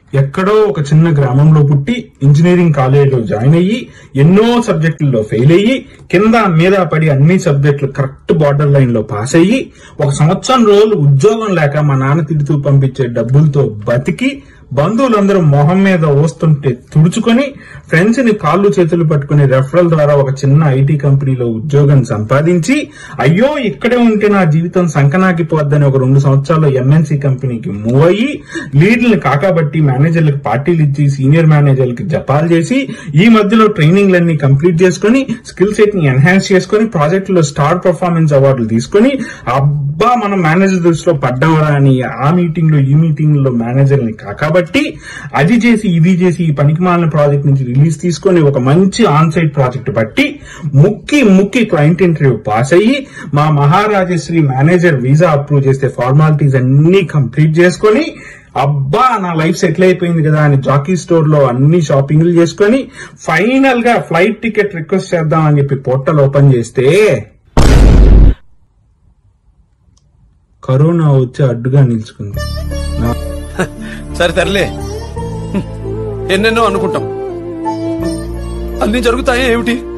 ఎక్కడో ఒక చిన్న గ్రామంలో పుట్టి ఇంజనీరింగ్ కాలేజీలో జాయిన్ అయ్యి ఎన్నో సబ్జెక్టుల్లో ఫెయిల్ అయ్యి కింద మీద పడి అన్ని సబ్జెక్టులు కరెక్ట్ బార్డర్ లైన్ లో పాస్ అయ్యి ఒక సంవత్సరం రోజులు ఉద్యోగం లేక మా నాన్న తిడుతూ పంపించే డబ్బులతో బతికి బంధువులందరూ మొహం మీద వస్తుంటే తుడుచుకొని ఫ్రెండ్స్ ని కాళ్ళు చేతులు పట్టుకుని రెఫరల్ ద్వారా ఒక చిన్న ఐటీ కంపెనీలో ఉద్యోగం సంపాదించి అయ్యో ఇక్కడే ఉంటే నా జీవితం సంకనాకిపోద్దని ఒక రెండు సంవత్సరాల్లో ఎంఎన్సీ కంపెనీకి మూవ్ అయ్యి లీడ్లను కాకబట్టి మేనేజర్లకు పార్టీలు ఇచ్చి సీనియర్ మేనేజర్లకి జపాలు చేసి ఈ మధ్యలో ట్రైనింగ్లన్నీ కంప్లీట్ చేసుకుని స్కిల్ సెట్ ని ఎన్హాన్స్ చేసుకుని ప్రాజెక్టులో స్టార్ పర్ఫార్మెన్స్ అవార్డులు తీసుకుని అబ్బా మనం మేనేజర్ దృష్టిలో పడ్డామరా అని ఆ మీటింగ్ లో ఈ మీటింగ్ లో మేనేజర్ ని కాకబట్టి అది చేసి ఇది చేసి ఈ పనికిమాలిన ప్రాజెక్ట్ నుంచి రిలీజ్ తీసుకొని ఒక మంచి ఆన్ సైట్ ప్రాజెక్ట్ పట్టి ముక్కి ముక్కి క్లయింట్ ఇంటర్వ్యూ పాస్ అయ్యి మా మహారాజశ్రీ మేనేజర్ వీసా అప్రూవ్ చేస్తే ఫార్మాలిటీస్ అన్ని కంప్లీట్ చేసుకొని అబ్బా నా లైఫ్ సెటిల్ అయిపోయింది కదా అని జాకీ స్టోర్ లో అన్ని షాపింగ్లు చేసుకొని ఫైనల్ గా ఫ్లైట్ టికెట్ రిక్వెస్ట్ చేద్దాం అని చెప్పి పోర్టల్ ఓపెన్ చేస్తే కరోనా వచ్చి అడ్డుగా నిలుచుకుంది నా సరే తరలే ఎన్నెన్నో అనుకుంటాం అన్ని జరుగుతాయా ఏమిటి